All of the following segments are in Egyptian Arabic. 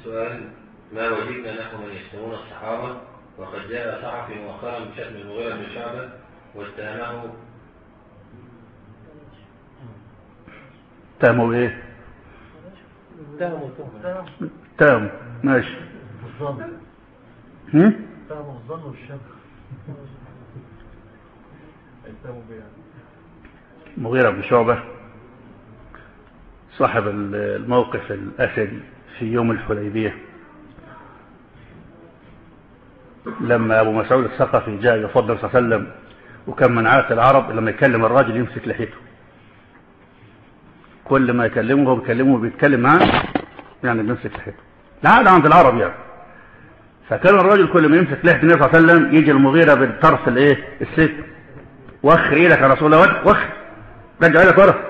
سؤال ما وجدنا نحن من يشتمون الصحابة وقد جاء صحفي مؤخرا بشأن المغيرة بن شعبة واتهمه تهموا بايه اتهموا تهمة تهموا ماشي بالظن هم؟ اتهموا بالظن والشك اتهموا بيه مغيرة بن شعبة صاحب الموقف الأسدي في يوم الحديبية لما أبو مسعود الثقفي جاء يفضل صلى الله عليه وسلم وكان من عادة العرب لما يكلم الراجل يمسك لحيته كل ما يكلمه هو بيكلمه بيتكلم معاه يعني بيمسك لحيته العادة عند العرب يعني فكان الراجل كل ما يمسك لحية النبي صلى الله عليه وسلم يجي المغيرة بالطرف الايه الست وخر ايدك يا رسول الله وخر رجع ايدك ورا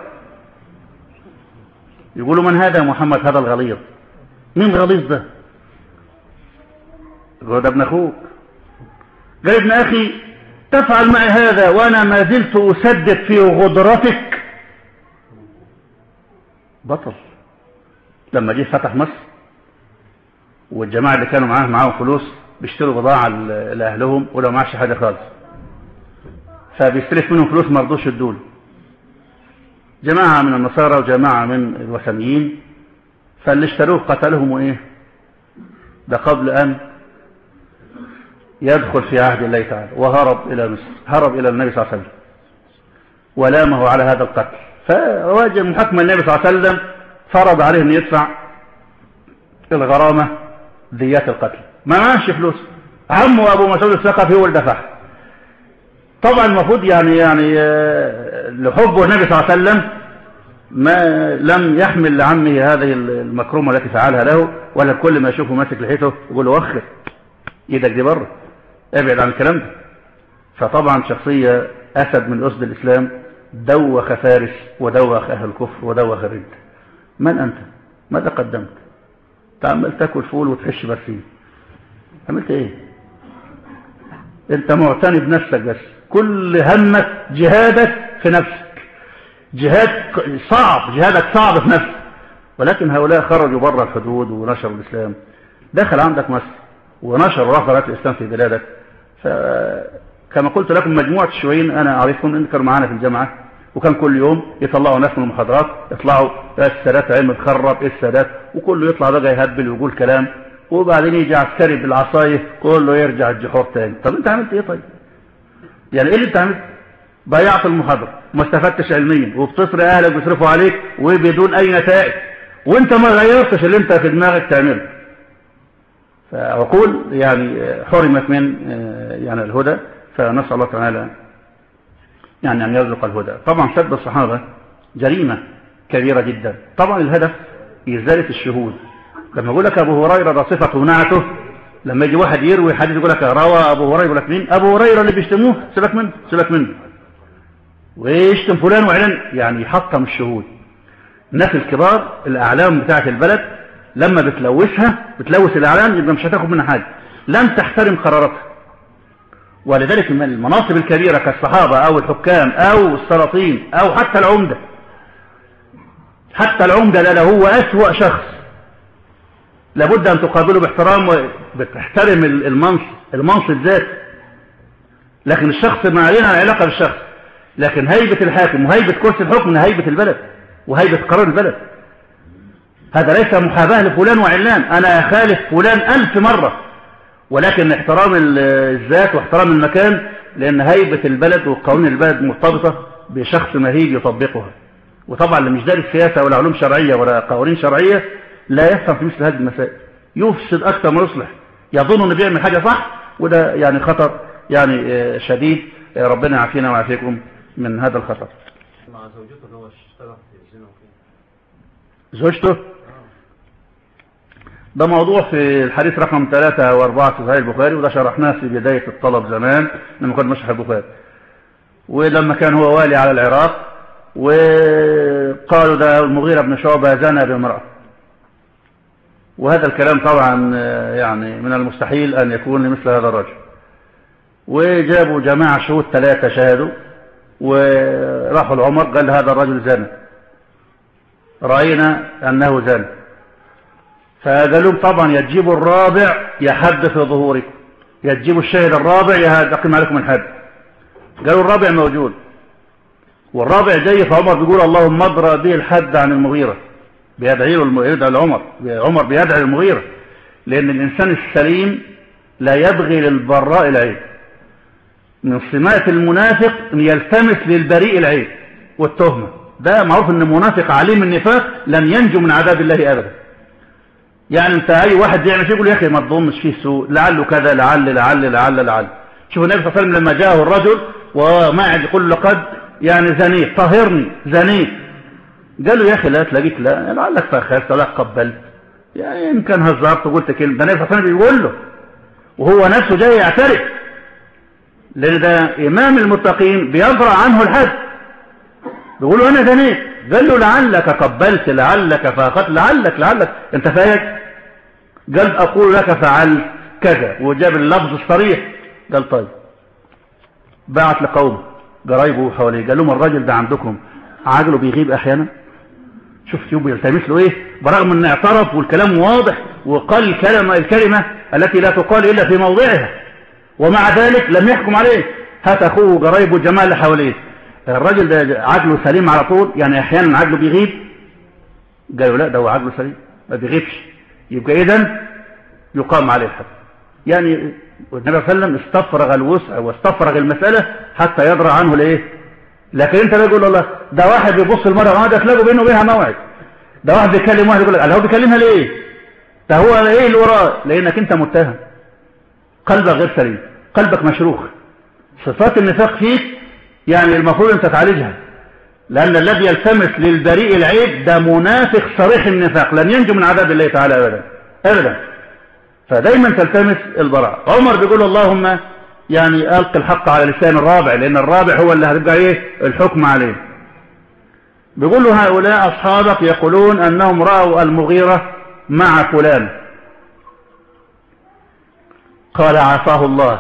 يقولوا من هذا يا محمد هذا الغليظ مين غليظ ده يقول ده ابن اخوك قال ابن اخي تفعل معي هذا وانا ما زلت اسدد في غدرتك بطل لما جه فتح مصر والجماعة اللي كانوا معاه معاهم فلوس بيشتروا بضاعة ل- لأهلهم ولو معاش حاجة خالص فبيستلف منهم فلوس ما رضوش يدول جماعة من النصارى وجماعة من الوثنيين فاللي اشتروه قتلهم وايه ده قبل ان يدخل في عهد الله تعالى وهرب الى مصر هرب الى النبي صلى الله عليه وسلم ولامه على هذا القتل فواجه من حكم النبي صلى الله عليه وسلم فرض عليه ان يدفع الغرامة ديات القتل ما معاش فلوس عمه ابو مسعود الثقفي هو اللي دفعها طبعا المفروض يعني يعني آه، لحبه النبي صلى الله عليه وسلم ما لم يحمل لعمه هذه المكرمة التي فعلها له ولا كل ما يشوفه ماسك لحيته يقول له وخر ايدك دي بره ابعد عن الكلام ده فطبعا شخصية أسد من أسد الإسلام دوخ فارس ودوخ أهل الكفر ودوخ الرد من أنت ماذا قدمت تعمل تاكل فول وتحش برسيم عملت ايه انت معتني بنفسك بس كل همك جهادك في نفسك جهاد صعب جهادك صعب في نفسك ولكن هؤلاء خرجوا بره الحدود ونشروا الإسلام دخل عندك مصر ونشر رفضات الإسلام في بلادك فكما قلت لكم مجموعة الشيوعيين أنا أعرفهم إن كانوا معانا في الجامعة وكان كل يوم يطلعوا ناس من المحاضرات يطلعوا السادات علم تخرب ايه السادات وكله يطلع بقى يهبل ويقول كلام وبعدين يجي عسكري بالعصايه كله يرجع الجحور تاني طب انت عملت ايه طيب يعني ايه اللي انت عملت ضيعت المحاضره وما استفدتش علميا وبتصرف اهلك بيصرفوا عليك وبدون اي نتائج وانت ما غيرتش اللي انت في دماغك تعمله فعقول يعني حرمت من يعني الهدى فنسال الله تعالى يعني أن يرزق الهدى طبعا سب الصحابة جريمة كبيرة جدا طبعا الهدف إزالة الشهود لما يقول لك أبو هريرة ده صفته ونعته لما يجي واحد يروي حديث يقول لك روى أبو هريرة يقول لك مين أبو هريرة اللي بيشتموه سيبك منه سيبك منه ويشتم فلان وعلان يعني يحطم الشهود الناس الكبار الأعلام بتاعة البلد لما بتلوثها بتلوث الأعلام يبقى مش هتاخد منها حاجة لن تحترم قراراتها ولذلك من المناصب الكبيرة كالصحابة أو الحكام أو السلاطين أو حتى العمدة حتى العمدة لا هو أسوأ شخص لابد أن تقابله باحترام وبتحترم المنصب المنصب ذاته لكن الشخص ما علينا علاقة بالشخص لكن هيبة الحاكم وهيبة كرسي الحكم من هيبة البلد وهيبة قرار البلد هذا ليس محاباة لفلان وعلان أنا أخالف فلان ألف مرة ولكن احترام الذات واحترام المكان لأن هيبة البلد وقوانين البلد مرتبطة بشخص مهيب يطبقها وطبعا اللي مش دارس سياسة ولا علوم شرعية ولا قوانين شرعية لا يفهم في مثل هذه المسائل يفسد أكثر ما يصلح يظن أنه بيعمل حاجة صح وده يعني خطر يعني شديد ربنا يعافينا ويعافيكم من هذا الخطر مع زوجته اللي هو اشتغل في الزنا وكده زوجته ده موضوع في الحديث رقم ثلاثة واربعة في صحيح البخاري وده شرحناه في بداية الطلب زمان لما كنا نشرح البخاري ولما كان هو والي على العراق وقالوا ده المغيرة بن شعبة زنى بامرأة وهذا الكلام طبعا يعني من المستحيل أن يكون لمثل هذا الرجل وجابوا جماعة شهود ثلاثة شهدوا وراحوا العمر قال هذا الرجل زنى رأينا أنه زنى فقال لهم طبعا يا تجيبوا الرابع يحد في ظهوركم يا تجيبوا الشاهد الرابع يقيم عليكم الحد قالوا الرابع موجود والرابع جاي فعمر بيقول اللهم اضرى به الحد عن المغيرة بيدعي له الم- يدعي لعمر عمر بيدعي للمغيرة لأن الإنسان السليم لا يبغي للبراء العيب من سمات المنافق أن يلتمس للبريء العيب والتهمة ده معروف أن منافق عليم النفاق لن ينجو من عذاب الله أبدا يعني انت اي واحد يعمل شيء يقول يا اخي ما تظنش فيه سوء لعله كذا لعل لعل لعل لعل شوف النبي صلى الله عليه وسلم لما جاءه الرجل وماعد يقول لقد يعني زنيت طهرني زنيت قال له يا اخي لا تلاقيك لا لعلك فاخرت ولا قبلت يعني يمكن هزرت وقلت كلمه ده النبي صلى الله عليه وسلم بيقول له وهو نفسه جاي يعترف لان ده امام المتقين بيبرأ عنه الحد بيقول له انا زنيت قال له لعلك قبلت لعلك فاخذت لعلك لعلك انت فاهم قال اقول لك فعلت كذا وجاب اللفظ الصريح قال طيب بعت لقومه قرايبه حواليه قال لهم الراجل ده عندكم عقله بيغيب احيانا شوف يوم يلتمس له ايه برغم ان اعترف والكلام واضح وقال الكلمة الكلمة التي لا تقال الا في موضعها ومع ذلك لم يحكم عليه هات اخوه قرايبه الجماعه اللي حواليه الراجل ده عقله سليم على طول يعني احيانا عقله بيغيب قالوا لا ده هو عقله سليم ما بيغيبش يبقى اذا يقام عليه الحد يعني النبي صلى الله عليه وسلم استفرغ الوسع واستفرغ المسألة حتى يدرى عنه الايه لكن انت بقى يقول الله ده واحد بيبص المرأة ما ده تلاقوا بينه وبينها موعد ده واحد بيكلم واحد يقول لك هو بيكلمها ليه ده هو ايه اللي وراه لانك انت متهم قلبك غير سليم قلبك مشروخ صفات النفاق فيك يعني المفروض انت تعالجها لأن الذي يلتمس للبريء العيب ده منافق صريح النفاق لن ينجو من عذاب الله تعالى أبدا أبدا فدايما تلتمس البراء عمر بيقول اللهم يعني ألقي الحق على لسان الرابع لأن الرابع هو اللي هتبقى إيه الحكم عليه بيقول له هؤلاء أصحابك يقولون أنهم رأوا المغيرة مع فلان قال عافاه الله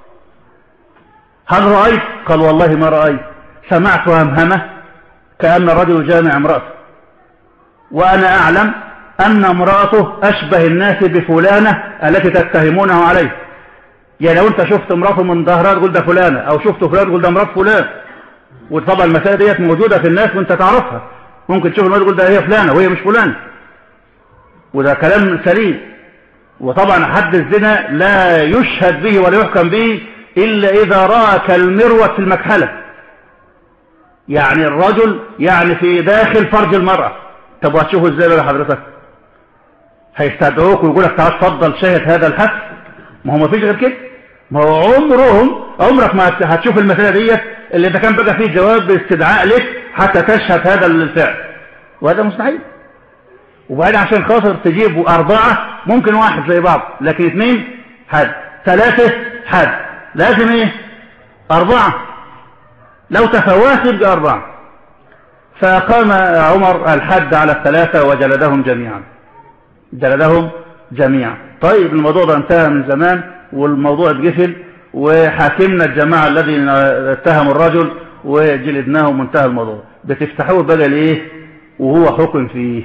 هل رأيت قال والله ما رأيت سمعت همهمة كأن الرجل جامع امرأته وأنا أعلم أن امرأته أشبه الناس بفلانة التي تتهمونه عليه يعني لو أنت شفت امرأته من ظهرها تقول ده فلانة أو شفت فلان تقول ده امرأة فلان وطبعا المسائل ديت موجودة في الناس وأنت تعرفها ممكن تشوف المرأة تقول ده هي فلانة وهي مش فلانة وده كلام سليم وطبعا حد الزنا لا يشهد به ولا يحكم به إلا إذا رأى كالمروة في المكحلة يعني الرجل يعني في داخل فرج المرأة طب وهتشوفه ازاي بقى حضرتك هيستدعوك ويقول لك تعال اتفضل شاهد هذا الحث ما هو ما فيش غير كده ما هو عمرهم عمرك ما هتشوف المسألة ديت اللي ده كان بقى فيه جواب باستدعاء لك حتى تشهد هذا الفعل وهذا مستحيل وبعدين عشان خاطر تجيبوا أربعة ممكن واحد زي بعض لكن اثنين حد ثلاثة حد لازم ايه أربعة لو تفوات يبقى أربعة فقام عمر الحد على الثلاثة وجلدهم جميعا جلدهم جميعا طيب الموضوع ده انتهى من زمان والموضوع اتقفل وحاكمنا الجماعة الذين اتهموا الرجل وجلدناهم وانتهى الموضوع بتفتحوه بقى ليه وهو حكم فيه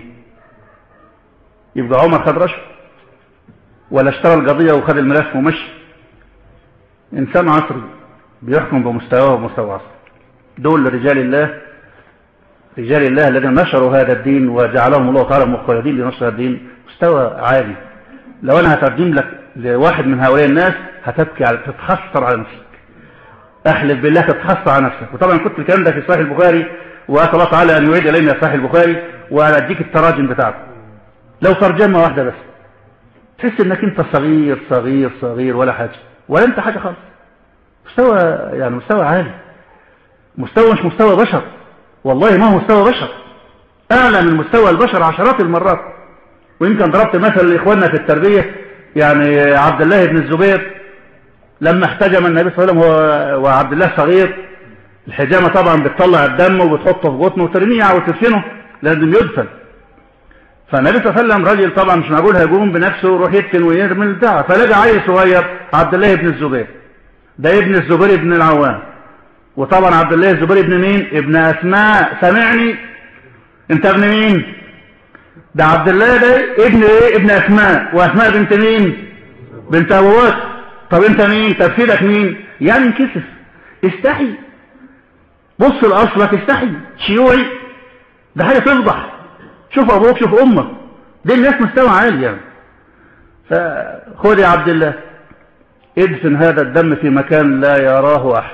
يبقى عمر خد رشوة ولا اشترى القضية وخد الملف ومشي انسان عصري بيحكم بمستواه ومستوى عصر دول رجال الله رجال الله الذين نشروا هذا الدين وجعلهم الله تعالى مقيدين لنشر هذا الدين مستوى عالي لو انا هتقدم لك لواحد من هؤلاء الناس هتبكي على تتحسر على نفسك احلف بالله تتحسر على نفسك وطبعا كنت الكلام ده في صحيح البخاري واسال الله تعالى ان يعيد الينا صحيح البخاري وانا اديك التراجم بتاعته لو ترجمه واحده بس تحس انك انت صغير صغير صغير ولا حاجه ولا انت حاجه خالص مستوى يعني مستوى عالي مستوى مش مستوى بشر والله ما هو مستوى بشر أعلى من مستوى البشر عشرات المرات ويمكن ضربت مثل لإخواننا في التربية يعني عبد الله بن الزبير لما احتجم النبي صلى الله عليه وسلم وعبد الله صغير الحجامة طبعا بتطلع الدم وبتحطه في بطنه وترميه وتدفنه لازم يدفن فالنبي صلى الله عليه وسلم راجل طبعا مش معقول هيقوم بنفسه يروح يدفن ويرمي البتاع فلقى عيل صغير عبد الله بن الزبير ده ابن الزبير بن العوام وطبعا عبد الله الزبير ابن مين ابن اسماء سمعني انت ابن مين ده عبد الله ده ابن ايه ابن اسماء واسماء بنت مين بنت ابو بكر طب انت مين تفسيرك مين يعني انكسف استحي بص لاصلك استحي شيوعي ده حاجه تفضح شوف ابوك شوف امك دي الناس مستوى عالي يعني فخذ يا عبد الله ادفن هذا الدم في مكان لا يراه احد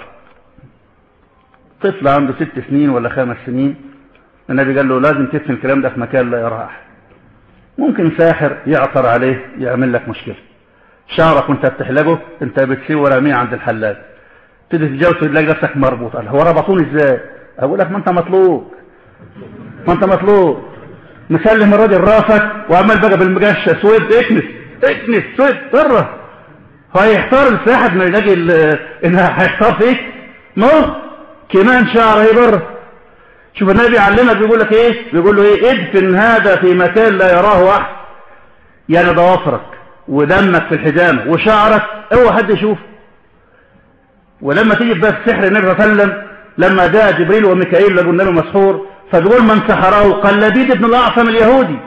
طفل عنده ست سنين ولا خمس سنين النبي قال له لازم تدفن الكلام ده في مكان لا يراه احد ممكن ساحر يعثر عليه يعمل لك مشكله شعرك وانت بتحلقه انت بتسيبه راميه عند الحلاق تيجي تتجوز تلاقي نفسك مربوط قال هو ربطوني ازاي اقول لك ما انت مطلوب ما انت مطلوب مسلم الراجل راسك وعمال بقى بالمجاش سويد اكنس اكنس سويد بره هو هيحتار الساحر ما يلاقي ال- ان هيحتار فيك ما هو كمان شعر اهي بره شوف النبي بيعلمك بيقول لك ايه بيقول له ايه ادفن هذا في مكان لا يراه احد يعني ضوافرك ودمك في الحجامه وشعرك اوعى حد يشوف ولما تيجي بقى في سحر النبي صلى الله عليه وسلم لما جاء جبريل وميكائيل لقوا النبي مسحور فبيقول من سحره قال لبيد بن الاعصم اليهودي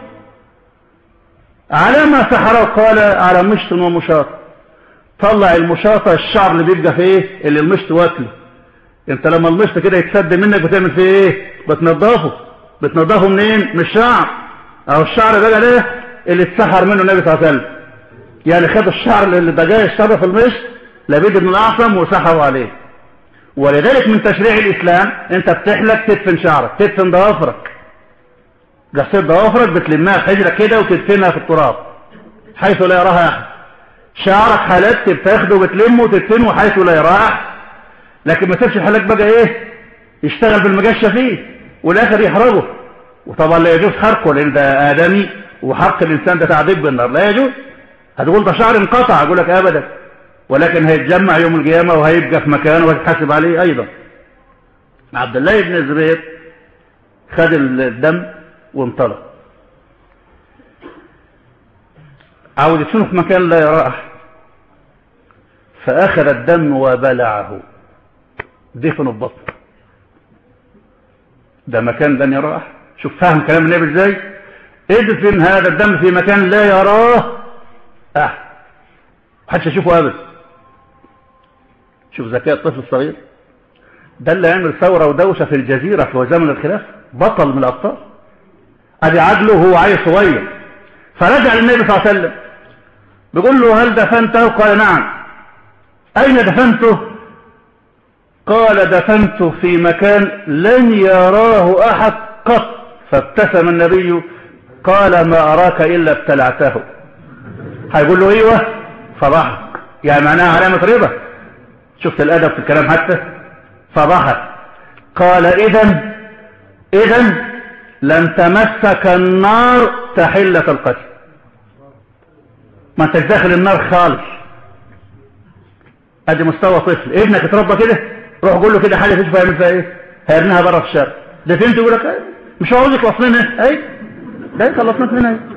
على ما سحره قال على مشط ومشاط طلع المشاطة الشعر اللي بيبقى في ايه اللي المشط واكله انت لما المشط كده يتسد منك بتعمل فيه ايه بتنضفه بتنضفه منين من الشعر او الشعر بقى ده اللي اتسحر منه النبي صلى الله عليه وسلم يعني خد الشعر اللي بقى الشعر في المشط لبيد بن الاعصم وسحروا عليه ولذلك من تشريع الاسلام انت بتحلق تدفن شعرك تدفن ضوافرك قصير ضوافرك بتلمها في حجرك كده وتدفنها في التراب حيث لا يراها احد شعرك حلقت بتاخده وبتلمه وتدفنه حيث لا يراه احد لكن ما تسيبش الحلاق بقى ايه يشتغل بالمجشه فيه والاخر يحرقه وطبعا لا يجوز حرقه لان ده ادمي وحرق الانسان ده تعذيب بالنار لا يجوز هتقول ده شعر انقطع اقول لك ابدا ولكن هيتجمع يوم القيامه وهيبقى في مكانه وهيتحاسب عليه ايضا عبد الله بن الزبير خد الدم وانطلق عاوز يدفنه في مكان لا يراه أحد. فاخذ الدم وبلعه دفنه في بطنه ده مكان لن يراه أحد. شوف فاهم كلام النبي ازاي ادفن هذا الدم في مكان لا يراه احد محدش يشوفه ابدا شوف ذكاء الطفل الصغير ده اللي عمل ثوره ودوشه في الجزيره في زمن الخلافه بطل من الابطال ادي عدله وهو عيل صغير فرجع للنبي صلى الله عليه وسلم بيقول له هل دفنته قال نعم اين دفنته قال دفنته في مكان لن يراه احد قط فابتسم النبي قال ما اراك الا ابتلعته هيقول له ايوه فضحك يعني معناها علامه رضا شفت الادب في الكلام حتى فضحك قال اذا اذا لن تمسك النار تحلة القتل ما انتش داخل النار خالص ادي مستوى طفل ابنك اتربى كده روح قول له كده حاجه تشوف هيعمل فيها ايه هيرميها بره في الشارع ده فهمت يقول لك ايه مش عاوز يخلص منها اي ده خلصناك منها ايه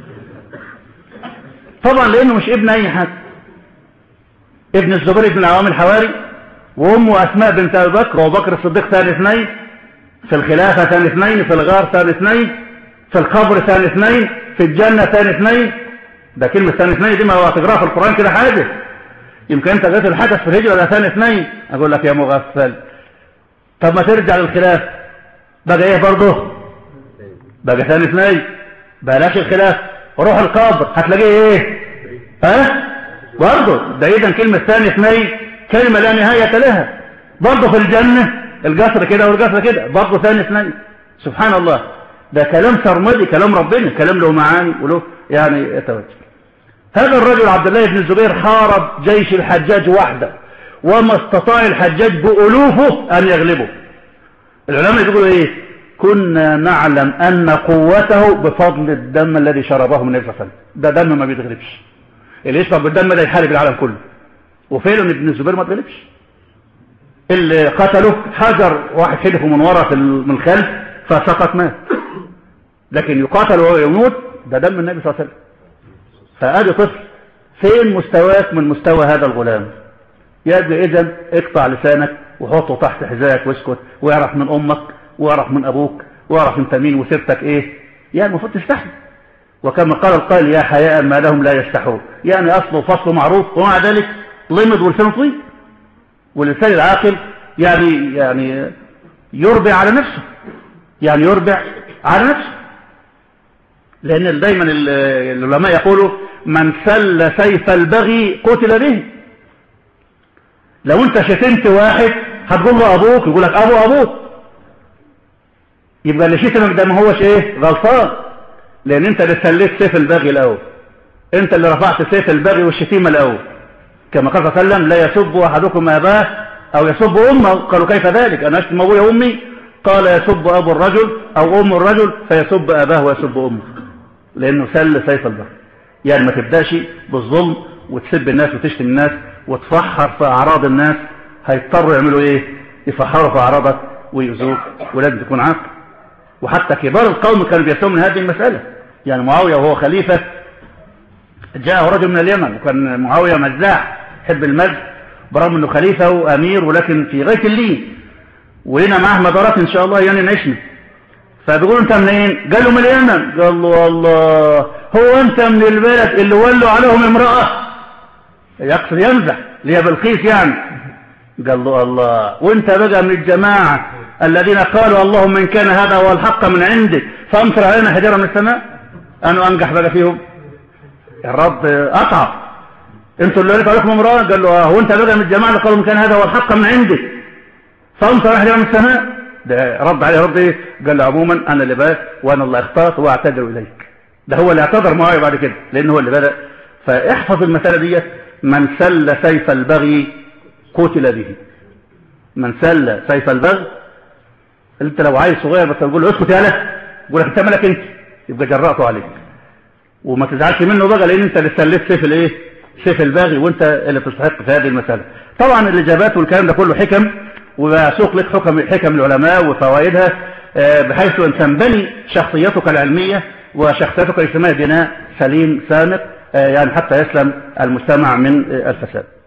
طبعا لانه مش ابن اي حد ابن الزبير بن العوام الحواري وامه اسماء بنت ابي بكر وابو بكر الصديق ثاني اثنين في الخلافه ثاني اثنين في الغار ثاني اثنين في القبر ثاني اثنين في الجنه ثاني اثنين ده كلمه ثاني اثنين دي ما هو هتقراها في القران كده حاجه يمكن انت قريت الحدث في الهجره ده ثاني اثنين اقول لك يا مغفل طب ما ترجع للخلاف بقى ايه برضه بقى ثاني اثنين بلاش الخلاف روح القبر هتلاقيه ايه ها برضه ده اذا كلمه ثاني اثنين كلمه لا نهايه لها برضه في الجنه القصر كده والقصر كده برضه ثاني اثنين سبحان الله ده كلام سرمدي كلام ربنا كلام له معاني وله يعني يتوجه هذا الرجل عبد الله بن الزبير حارب جيش الحجاج وحده وما استطاع الحجاج بألوفه أن يغلبه العلماء يقولوا إيه كنا نعلم أن قوته بفضل الدم الذي شربه من النبي صلى الله عليه وسلم ده دم ما بيتغلبش اللي يشرب بالدم ده يحارب العالم كله وفعلا ابن الزبير ما اتغلبش اللي قتله حجر واحد حدفه من ورا في من الخلف فسقط مات لكن يقاتل ويموت ده دم النبي صلى الله عليه وسلم فادي طفل فين مستواك من مستوى هذا الغلام يبقى اذا اقطع لسانك وحطه تحت حذائك واسكت واعرف من امك واعرف من ابوك واعرف انت مين وسيرتك ايه يعني المفروض تستحي وكما قال القائل يا حياء ما لهم لا يستحون يعني أصله فصل معروف ومع ذلك لمض ولسانه طويل والإنسان العاقل يعني يعني يربع على نفسه يعني يربع على نفسه لأن دايما ال- العلماء يقولوا من سل سيف البغي قتل به لو انت شتمت واحد هتقول له ابوك يقول لك ابو ابوك يبقى اللي شتمك ده ما هوش ايه غلطان لان انت اللي سليت سيف البغي الاول انت اللي رفعت سيف البغي والشتيمه الاول كما قال صلى الله عليه وسلم لا يسب احدكم اباه او يسب امه قالوا كيف ذلك انا اشتم ابويا وامي قال يسب ابو الرجل او ام الرجل فيسب اباه ويسب امه لانه سل سيف البغي يعني ما تبداش بالظلم وتسب الناس وتشتم الناس وتفحر في اعراض الناس هيضطروا يعملوا ايه يفحروا في اعراضك ويؤذوك ولازم تكون عاقل وحتى كبار القوم كانوا بيسموا من هذه المسألة يعني معاوية وهو خليفة جاءه رجل من اليمن وكان معاوية مزاع حب المجد برغم انه خليفة وامير ولكن في غاية اللين ولنا معاه مدارات ان شاء الله يعني نعيشنا فبيقولوا انت منين قال له من اليمن قال له الله هو انت من البلد اللي ولوا عليهم امرأة يقصد يمزح اللي هي بلقيس يعني قال له الله وانت بقى من الجماعة الذين قالوا اللهم ان كان هذا هو الحق من عندك فامطر علينا حجرة من السماء انا انجح بقى فيهم الرب اصعب انتوا اللي قالوا عليكم امرأة قال له اه وانت بقى من الجماعة اللي قالوا ان كان هذا هو الحق من عندك فامطر علينا حجرة من السماء ده رد عليه رد ايه قال له عموما انا اللي بات وانا اللي اخطأت واعتذر اليك ده هو اللي اعتذر معايا بعد كده لان هو اللي بدأ فاحفظ المسألة ديت من سل سيف البغي قتل به من سل سيف البغي انت لو عايز صغير بس تقول له اسكت يا له يقول لك انت مالك انت يبقى جرأته عليك وما تزعلش منه بقى لان انت اللي سليت سيف الايه سيف الباغي وانت اللي تستحق في هذه المسألة طبعا الاجابات والكلام ده كله حكم وسوق لك حكم حكم العلماء وفوائدها آه، بحيث ان تنبني شخصيتك العلمية وشخصيتك الاجتماعية بناء سليم سامق آه، يعني حتى يسلم المجتمع من آه، الفساد